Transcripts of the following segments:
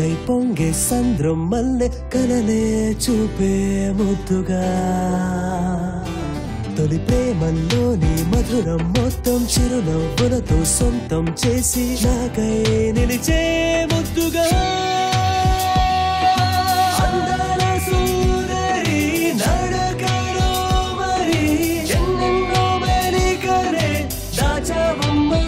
అలలై పొంగే సంద్రం మల్లె కలలే చూపే ముద్దుగా తొలి ప్రేమల్లోని మధురం మొత్తం చిరునవ్వులతో సొంతం చేసి నాకై నిలిచే ముద్దుగా అందాల సుందరి నడకలో మరి ఎన్నెన్నో మెలికలే దాచవమ్మా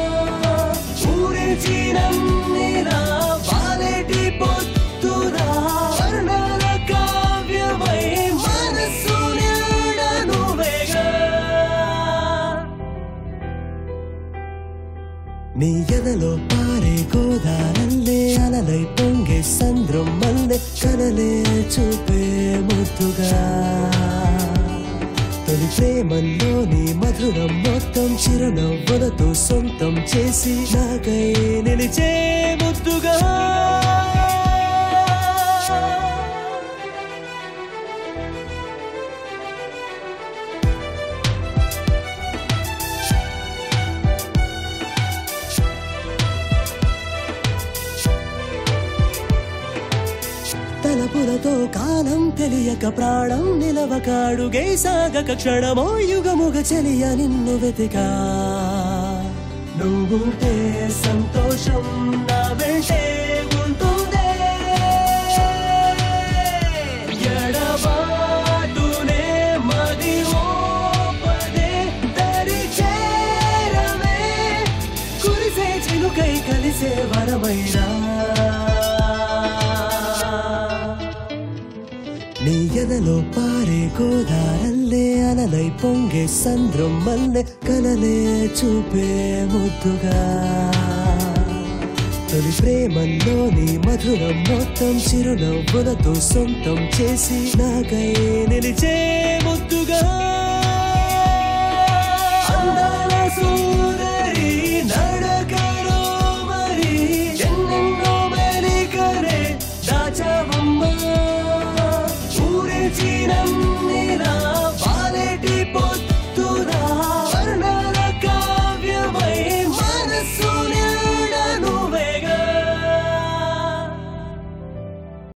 ఊరించినన్నిలా వాలెటి పొత్తురా వర్ణన కావ్యమై మనస్సు నిండా నువ్వేగా నీ ఎదలో పారే గోదారల్లే అలలై పొంగే సంద్రం మల్లె కలలే చూపే ముద్దుగా తొలి ప్రేమల్లోని మధురం మొత్తం చిరునవ్వులతో సొంతం చేసి నాకై నిలిచే ముద్దుగా తలపులతో కాలం తెలియక ప్రాణం నిలవకాడుగై సాగక క్షణమో యుగముగ చెలియ నిన్ను వెతికా నువ్వుంటే సంతోషం నా వెంటే ఉంటుందే ఎడబాటునే మది ఓపదే దరి చేరవే కురిసే చినుకై కలిసే వరమైనా నీ ఎదలో పారే గోదారల్లే అలలై పొంగే సంద్రం మల్లె కలలే చూపే ముద్దుగా తొలి ప్రేమల్లోని మధురం మొత్తం చిరునవ్వులతో సొంతం చేసి నాకై నిలిచే ముద్దుగా అందాల సూర్య